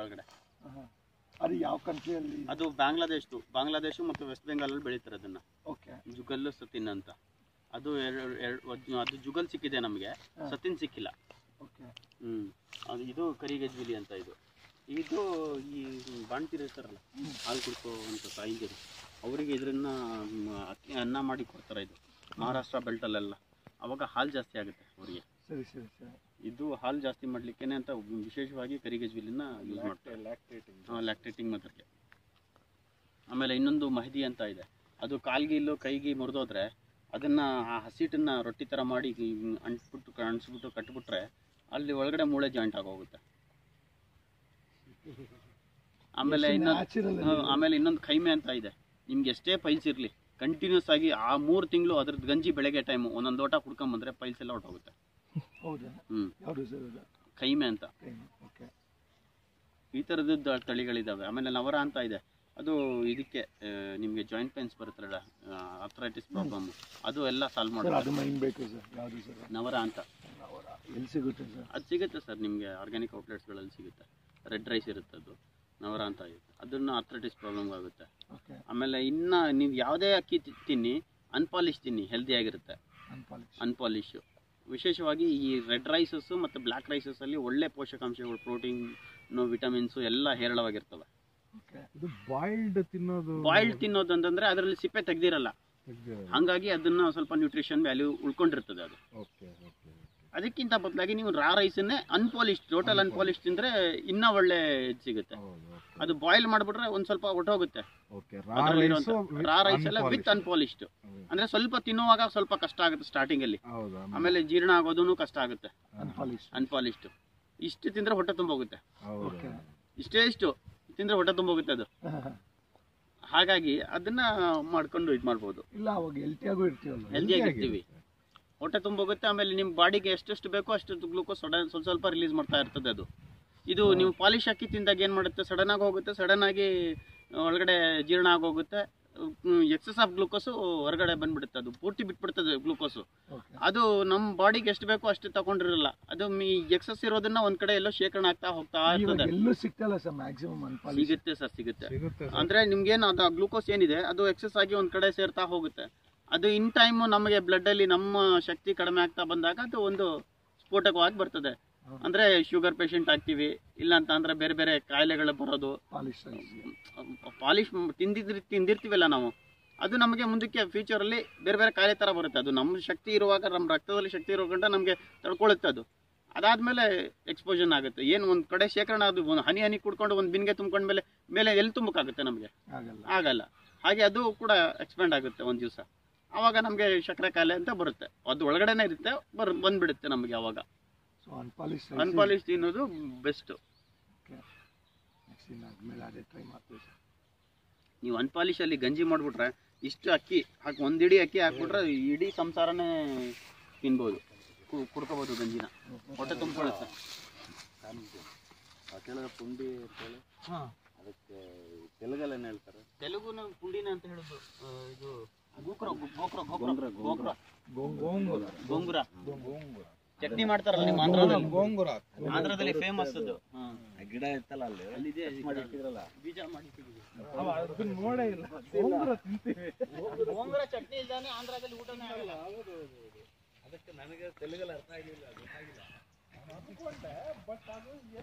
ಒಳಗಡೆ ಆಹಾ. ಅದು ಯಾವ ಕಂಟ್ರಿಯಲ್ಲಿ ಅದು ಬಾಂಗ್ಲಾದೇಶದ್ದು ಬಾಂಗ್ಲಾದೇಶ ಮತ್ತು ವೆಸ್ಟ್ ಬೆಂಗಾಲಲ್ಲಿ ಬೆಳೀತಾರೆ ಅದನ್ನ ಓಕೆ ಜುಗಲ್ ಸತಿನ್ ಅಂತ ಅದು ಎರಡು ಎರಡು ಅದು ಜುಗಲ್ ಸಿಕ್ಕಿದೆ ನಮಗೆ ಹಾ. ಸತಿನ್ ಸಿಕ್ಕಿಲ್ಲ ಓಕೆ ಹ್ಮ್ ಅದು ಇದು ಕರಿಗಜ್ಬಿಲಿ ಅಂತ ಇದು ಇದು ಈ ಬಾಣ್ತಿರು ಇರ್ತಾರಲ್ಲ ಹಾಲು ಕುಡ್ಕೋ ಅಂತ ತಾಯಿಂದಿರು ಅವರಿಗೆ ಇದನ್ನ ಮ್, ಅಕ್ಕಿ ಅನ್ನ ಮಾಡಿ ಕೊಡ್ತಾರೆ ಇದು ಮಹಾರಾಷ್ಟ್ರ ಬೆಲ್ಟಲ್ಲೆಲ್ಲ ಅವಾಗ ಹಾಲು ಜಾಸ್ತಿ ಆಗುತ್ತೆ ಅವರಿಗೆ ಸರಿ ಸರಿ ಸರಿ ಇದು ಹಾಲು ಜಾಸ್ತಿ ಮಾಡ್ಲಿಕ್ಕೇನೆ ಅಂತ ವಿಶೇಷವಾಗಿ ಕರಿಗಜ್ಬಿಲಿನ ಯೂಸ್ ಮಾಡ್ತಾರೆ ಲ್ಯಾಕ್ಟೇಟಿಂಗ್ ಮದರ್ಗೆ ಆಮೇಲೆ ಇನ್ನೊಂದು ಮೆಹದಿ ಅಂತ ಇದೆ ಅದು ಕಾಲ್ಗೆ ಇಲ್ಲೋ ಕೈಗೆ ಮುರಿದೋದ್ರೆ ಅದನ್ನ ಆ ಹಸಿಟ್ಟನ್ನ ರೊಟ್ಟಿ ಥರ ಮಾಡಿ ಹಿಂಗ್ ಅಂಟ್ಬಿಟ್ಟು ಅಂಟಿಸ್ಬಿಟ್ಟು ಕಟ್ಬಿಟ್ರೆ ಅಲ್ಲಿ ಒಳಗಡೆ ಮೂಳೆ ಜಾಯಿಂಟ್ ಆಗೋಗುತ್ತೆ ಆಮೇಲೆ ಇನ್ನೊಂದು ನ್ಯಾಚುರಲ್ ಹಾ, ಆಮೇಲೆ ಇನ್ನೊಂದು ಕೈಮೆ ಅಂತ ಇದೆ ನಿಮ್ಗೆ ಎಷ್ಟೇ ಪೈಲ್ಸ್ ಇರಲಿ ಕಂಟಿನ್ಯೂಸ್ ಆಗಿ ಆ ಮೂರು ತಿಂಗಳು ಅದ್ರದ್ದು ಗಂಜಿ ಬೆಳಗ್ಗೆ ಟೈಮು ಒಂದೊಂದು ಲೋಟ ಕುಡ್ಕೊಂಬಂದ್ರೆ ಪೈಲ್ಸ್ ಎಲ್ಲ ಹೊರಟೋಗುತ್ತೆ ಹೌದಾ ಹ್ಮ್ ಯಾವುದು ಸರ್ ಅದು ಕೈಮೆ ಅಂತ ಓಕೆ ಈ ಥರದ್ದು ತಳಿಗಳಿದ್ದಾವೆ ಆಮೇಲೆ ನವರ ಅಂತ ಇದೆ ಅದು ಇದಕ್ಕೆ ಆ, ನಿಮ್ಗೆ ಜಾಯಿಂಟ್ ಪೇನ್ಸ್ ಬರುತ್ತಲ್ಲ ಅರ್ಥರೈಟಿಸ್ ಪ್ರಾಬ್ಲಮ್ ಅದು ಎಲ್ಲ ಸಾಲ್ವ್ ಸರ್ ಮಾಡುತ್ತೆ ಅದು ಮೈನ್ ಬೇಕು ಸರ್ ಯಾವುದು ಸರ್ ನವರ ಅಂತ ಎಲ್ಲಿ ಸಿಗುತ್ತೆ ಸರ್ ಅದು ಸಿಗುತ್ತೆ ಸರ್ ನಿಮಗೆ ಆರ್ಗ್ಯಾನಿಕ್ ಔಟ್ಲೆಟ್ಸ್ಗಳಲ್ಲಿ ಸಿಗುತ್ತೆ ರೆಡ್ ರೈಸ್ ಇರುತ್ತೆ ಅದು ನವರ ಅಂತ ಇರುತ್ತೆ ಅದನ್ನು ಅರ್ಥರೈಟಿಸ್ ಪ್ರಾಬ್ಲಮ್ ಆಗುತ್ತೆ ಓಕೆ ಆಮೇಲೆ ಇನ್ನು ನೀವು ಯಾವುದೇ ಅಕ್ಕಿ ತಿ- ತಿನ್ನಿ ಅನ್ಪಾಲಿಶ್ ತಿನ್ನಿ ಹೆಲ್ದಿಯಾಗಿರುತ್ತೆ ಅನ್ಪಾಲಿಶ್ ಅನ್ಪಾಲಿಶ್ ವಿಶೇಷವಾಗಿ ಈ ರೆಡ್ ರೈಸಸ್ ಮತ್ತು ಬ್ಲ್ಯಾಕ್ ರೈಸಸಲ್ಲಿ ಒಳ್ಳೆ ಪೋಷಕಾಂಶಗಳು ಪ್ರೋಟೀನ್ ವಿಟಮಿನ್ಸು ಎಲ್ಲ ಹೇರಳವಾಗಿರ್ತವೆ ಓಕೆ ಇದು ಬಾಯ್ಲ್ಡ್ ತಿನ್ನೋದು ಬಾಯ್ಲ್ಡ್ ತಿನ್ನೋದು ಅಂತಂದ್ರೆ ಅದರಲ್ಲಿ ಸಿಪ್ಪೆ ತೆಗ್ದಿರಲ್ಲ ತೆಗ್ದಿರೋದು. ಹಂಗಾಗಿ ಅದನ್ನ ಸ್ವಲ್ಪ ನ್ಯೂಟ್ರಿಷನ್ ವ್ಯಾಲ್ಯೂ ಉಳ್ಕೊಂಡಿರ್ತದೆ ಅದು ಓಕೆ ಓಕೆ ಅದಕ್ಕಿಂತ ಬದಲಾಗಿ ನೀವು ರಾ ರೈಸನ್ನೇ ಅನ್ಪಾಲಿಶ್ ಟೋಟಲ್ ಅನ್ಪಾಲಿಶ್ ತಿಂದ್ರೆ ಇನ್ನೂ ಒಳ್ಳೆ ಇದ್ ಸಿಗುತ್ತೆ ಹೌದು ಓಕೆ ಅದು ಬಾಯ್ಲ್ ಮಾಡ್ಬಿಟ್ರೆ ಒಂದ್ ಸ್ವಲ್ಪ ಹೊಟ್ಟೋಗುತ್ತೆ ಓಕೆ ಅದ್ರಲ್ಲಿರುವಂತ ರಾ ರೈಸ್ ಎಲ್ಲ ವಿತ್ ಅನ್ಪಾಲಿಶ್ಡ್ ಅಂದ್ರೆ ಸ್ವಲ್ಪ ತಿನ್ನುವಾಗ ಸ್ವಲ್ಪ ಕಷ್ಟ ಆಗುತ್ತೆ ಸ್ಟಾರ್ಟಿಂಗ್ ಅಲ್ಲಿ ಹೌದಾ ಆಮೇಲೆ ಜೀರ್ಣ ಆಗೋದೂ ಕಷ್ಟ ಆಗುತ್ತೆ ಅನ್ಪಾಲಿಶ್ ಅನ್ಪಾಲಿಶ್ಡ್ ಇಷ್ಟು ತಿಂದ್ರೆ ಹೊಟ್ಟೆ ತುಂಬೋಗುತ್ತೆ ಹೌದಾ ಓಕೆ ಇಷ್ಟೇ ಇಷ್ಟು ತಿಂದ್ರೆ ಹೊಟ್ಟೆ ತುಂಬೋಗುತ್ತೆ ಅದು ಹಾಗಾಗಿ ಅದನ್ನ ಮಾಡ್ಕೊಂಡು ಇದು ಮಾಡ್ಬೋದು ಇಲ್ಲ ಅವಾಗ ಹೆಲ್ತಿಯಾಗೂ ಇರ್ತೀವಲ್ಲ ಹೆಲ್ದಿಯಾಗಿ ಇರ್ತೀವಿ ಹೊಟ್ಟೆ ತುಂಬೋಗುತ್ತೆ ಆಮೇಲೆ ನಿಮ್ಮ ಬಾಡಿಗೆ ಎಷ್ಟೆಷ್ಟು ಬೇಕೋ ಅಷ್ಟು ಗ್ಲೂಕೋಸ್ ಸಡನ್ ಸ್ವಲ್ಪ ಸ್ವಲ್ಪ ರಿಲೀಸ್ ಮಾಡ್ತಾ ಇರ್ತದೆ ಅದು ಇದು ನೀವು ಪಾಲಿಶ್ ಅಕ್ಕಿ ತಿಂದಾಗ ಏನು ಮಾಡುತ್ತೆ ಸಡನ್ ಆಗಿ ಹೋಗುತ್ತೆ ಸಡನ್ ಆಗಿ ಒಳಗಡೆ ಜೀರ್ಣ ಆಗೋಗುತ್ತೆ ಎಕ್ಸಸ್ ಆಫ್ ಗ್ಲೂಕೋಸು ಹೊರಗಡೆ ಬಂದ್ಬಿಡುತ್ತೆ ಅದು ಪೂರ್ತಿ ಬಿಟ್ಬಿಡ್ತದೆ ಗ್ಲೂಕೋಸು ಓಕೆ ಅದು ನಮ್ಮ ಬಾಡಿಗೆ ಎಷ್ಟು ಬೇಕೋ ಅಷ್ಟು ತಗೊಂಡಿರಲ್ಲ ಅದು ಮೀ ಎಕ್ಸಸ್ ಇರೋದನ್ನ ಒಂದ್ ಕಡೆ ಎಲ್ಲೋ ಶೇಖರಣೆ ಆಗ್ತಾ ಹೋಗ್ತಾ ಇವಾಗ ಇರ್ತದೆ ಎಲ್ಲೂ ಸಿಗ್ತಲ್ಲ ಸರ್ ಮ್ಯಾಕ್ಸಿಮಮ್ ಅನ್ಪಾಲಿಶ್ ಸಿಗುತ್ತೆ ಸರ್ ಸಿಗುತ್ತೆ ಸಿಗುತ್ತೆ ಅಂದ್ರೆ ನಿಮ್ಗೇನು ಅದು ಗ್ಲೂಕೋಸ್ ಏನಿದೆ ಅದು ಎಕ್ಸಸ್ ಆಗಿ ಒಂದ್ ಕಡೆ ಸೇರ್ತಾ ಹೋಗುತ್ತೆ ಅದು ಇನ್ ಟೈಮ್ ನಮಗೆ ಬ್ಲಡ್ ಅಲ್ಲಿ ನಮ್ಮ ಶಕ್ತಿ ಕಡಿಮೆ ಆಗ್ತಾ ಬಂದಾಗ ಅದು ಒಂದು ಸ್ಫೋಟಕವಾಗಿ ಬರ್ತದೆ ಹೌದು. ಅಂದ್ರೆ ಶುಗರ್ ಪೇಷಂಟ್ ಆಗ್ತೀವಿ ಇಲ್ಲ ಅಂತ ಅಂದ್ರೆ ಬೇರೆ ಬೇರೆ ಕಾಯಿಲೆಗಳು ಬರೋದು ಪಾಲಿಶ್ ರೈಸ್ ಪಾಲಿಶ್ ತಿಂದಿದ್ರಿ ತಿಂದಿರ್ತೀವಲ್ಲ ನಾವು ಅದು ನಮಗೆ ಮುಂದಕ್ಕೆ ಫ್ಯೂಚರ್ ಅಲ್ಲಿ ಬೇರೆ ಬೇರೆ ಕಾಯಿಲೆ ತರ ಬರುತ್ತೆ ಅದು ನಮ್ಮ ಶಕ್ತಿ ಇರುವಾಗ ನಮ್ಮ ರಕ್ತದಲ್ಲಿ ಶಕ್ತಿ ಇರೋ ಗಂಟ ನಮಗೆ ತಡ್ಕೊಳ್ಳುತ್ತೆ ಅದು ಅದಾದ್ಮೇಲೆ ಎಕ್ಸ್ಪೋಷನ್ ಆಗುತ್ತೆ ಏನು ಒಂದ್ ಕಡೆ ಶೇಖರಣೆ ಅದು ಒಂದು ಹನಿ ಹನಿ ಕುಡ್ಕೊಂಡು ಒಂದು ಬಿನ್ಗೆ ತುಂಬ್ಕೊಂಡ ಮೇಲೆ ಮೇಲೆ ಎಲ್ಲಿ ತುಂಬಕ್ಕಾಗುತ್ತೆ ನಮಗೆ ಆಗಲ್ಲ ಆಗಲ್ಲ ಹಾಗೆ ಅದು ಕೂಡ ಎಕ್ಸ್ಪೆಂಡ್ ಆಗುತ್ತೆ ಒಂದು ದಿವಸ ಆವಾಗ ನಮಗೆ ಸಕ್ಕರೆ ಕಾಯಿಲೆ ಅಂತ ಬರುತ್ತೆ ಅದು ಒಳಗಡೆನೆ ಇರುತ್ತೆ ಬರ್ ಬಂದ್ಬಿಡುತ್ತೆ ನಮಗೆ ಅವಾಗ ಸೊ ಅನ್ಪಾಲಿಶ್ ಅನ್ಪಾಲಿಶ್ ತಿನ್ನೋದು ಬೆಸ್ಟ್ ನೆಕ್ಸ್ಟ್ ಇನ್ನಾದ್ಮೇಲೆ ಅದೇ ಟ್ರೈ ಮಾಡ್ತೀವಿ ಸರ್ ನೀವು ಅನ್ಪಾಲಿಶ್ ಅಲ್ಲಿ ಗಂಜಿ ಮಾಡ್ಬಿಟ್ರೆ ಇಷ್ಟು ಅಕ್ಕಿ ಹಾಕಿ ಒಂದಿಡಿ ಅಕ್ಕಿ ಹಾಕ್ಬಿಟ್ರೆ ಇಡೀ ಸಂಸಾರನೇ ತಿನ್ಬೋದು ಕು- ಕುಡ್ಕೋಬೋದು ಗಂಜಿನ ಹೊಟ್ಟೆ ತುಂಬಿಕೊಳ್ಳುತ್ತೆ ಪುಂಡಿ ಅದಕ್ಕೆ ತೆಲುಗಲ್ಲೇನು ಹೇಳ್ತಾರೆ ತೆಲುಗುನ ಪುಂಡಿನ ಅಂತ ಹೇಳೋದು ಆ, ಇದು ಗೋಕ್ರ ಗೋಕ್ರ ಗೋಕ್ರ ಗೋಕ್ರ ಗೋಂಗೂರ ಗೋಂಗುರ ಚಟ್ನಿ ಮಾಡ್ತಾರಲ್ಲ ನಿಮ್ಮ ಆಂಧ್ರದಲ್ಲಿ ಗೋಂಗೂರ ಆಂಧ್ರದಲ್ಲಿ ಫೇಮಸ್ ಅದು ಗಿಡ ಇತ್ತಲ್ಲ ಅಲ್ಲಿ ಅಲ್ಲಿದೆ ಮಾಡಿ ಇಟ್ಟಿದ್ರಲ್ಲ ಬೀಜ ಮಾಡಿ ತೆಗೀರಿ. ಅದನ್ನ ನೋಡೇ ಇಲ್ಲ ಗೋಂಗೂರ ತಿಂತೀವಿ ಗೋಂಗುರ ಚಟ್ನಿ ಇಲ್ದಾನೆ ಆಂಧ್ರದಲ್ಲಿ ಊಟನೇ ಆಗಲ್ಲ ಅದಕ್ಕೆ ನನಗೆ ತೆಲುಗಲ್ಲಿ ಅರ್ಥ ಆಗಿಲ್ಲ ಗೊತ್ತಾಗಿಲ್ಲ